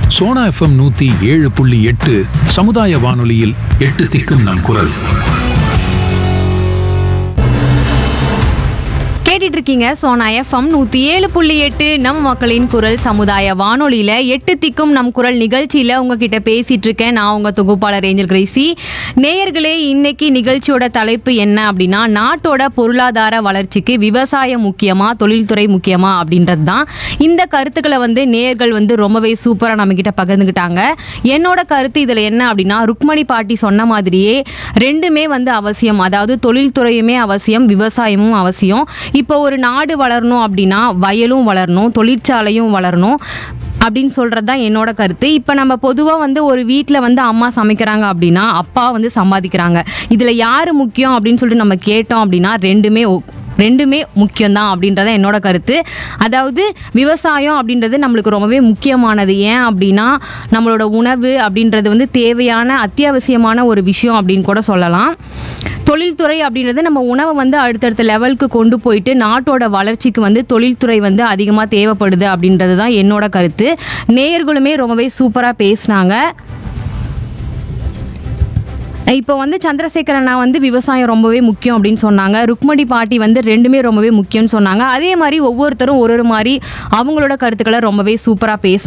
Sona FM நூத்தி ஏழு புள்ளி எட்டு சமுதாய வானொலியில் எட்டு திக்கும் நம் குரல் கேட்டுட்டு இருக்கீங்க சோனா எஃப்எம் நூத்தி ஏழு புள்ளி எட்டு நம்ம மக்களின் குரல் சமுதாய வானொலியில எட்டு திக்கும் நம் குரல் நிகழ்ச்சியில உங்ககிட்ட பேசிட்டு இருக்கேன் நான் உங்க தொகுப்பாளர் ஏஞ்சல் கிரேசி நேயர்களே இன்னைக்கு நிகழ்ச்சியோட தலைப்பு என்ன அப்படின்னா நாட்டோட பொருளாதார வளர்ச்சிக்கு விவசாயம் முக்கியமா தொழில்துறை முக்கியமா அப்படின்றது தான் இந்த கருத்துக்களை வந்து நேயர்கள் வந்து ரொம்பவே சூப்பரா நம்ம கிட்ட பகிர்ந்துக்கிட்டாங்க என்னோட கருத்து இதுல என்ன அப்படின்னா ருக்மணி பாட்டி சொன்ன மாதிரியே ரெண்டுமே வந்து அவசியம் அதாவது தொழில்துறையுமே அவசியம் விவசாயமும் அவசியம் இப்போ ஒரு நாடு வளரணும் அப்படின்னா வயலும் வளரணும் தொழிற்சாலையும் வளரணும் அப்படின்னு சொல்கிறது தான் என்னோட கருத்து இப்போ நம்ம பொதுவாக வந்து ஒரு வீட்டில் வந்து அம்மா சமைக்கிறாங்க அப்படின்னா அப்பா வந்து சம்பாதிக்கிறாங்க இதில் யார் முக்கியம் அப்படின்னு சொல்லிட்டு நம்ம கேட்டோம் அப்படின்னா ரெண்டுமே ஒ- ரெண்டுமே முக்கியம்தான் அப்படின்றத என்னோட கருத்து அதாவது விவசாயம் அப்படின்றது நம்மளுக்கு ரொம்பவே முக்கியமானது ஏன் அப்படின்னா நம்மளோட உணவு அப்படின்றது வந்து தேவையான அத்தியாவசியமான ஒரு விஷயம் அப்படின்னு கூட சொல்லலாம் தொழில்துறை அப்படின்றது நம்ம உணவை வந்து அடுத்தடுத்த லெவலுக்கு கொண்டு போயிட்டு நாட்டோட வளர்ச்சிக்கு வந்து தொழில்துறை வந்து அதிகமாக தேவைப்படுது அப்படின்றது தான் என்னோட கருத்து நேயர்களுமே ரொம்பவே சூப்பராக பேசினாங்க இப்போ வந்து சந்திரசேகர் அண்ணா வந்து விவசாயம் ரொம்பவே முக்கியம் அப்படின்னு சொன்னாங்க ருக்மணி பாட்டி வந்து ரெண்டுமே ரொம்பவே முக்கியம்னு சொன்னாங்க அதே மாதிரி ஒவ்வொருத்தரும் ஒரு ஒரு மாதிரி அவங்களோட கருத்துக்களை ரொம்பவே சூப்பராக பேசினாங்க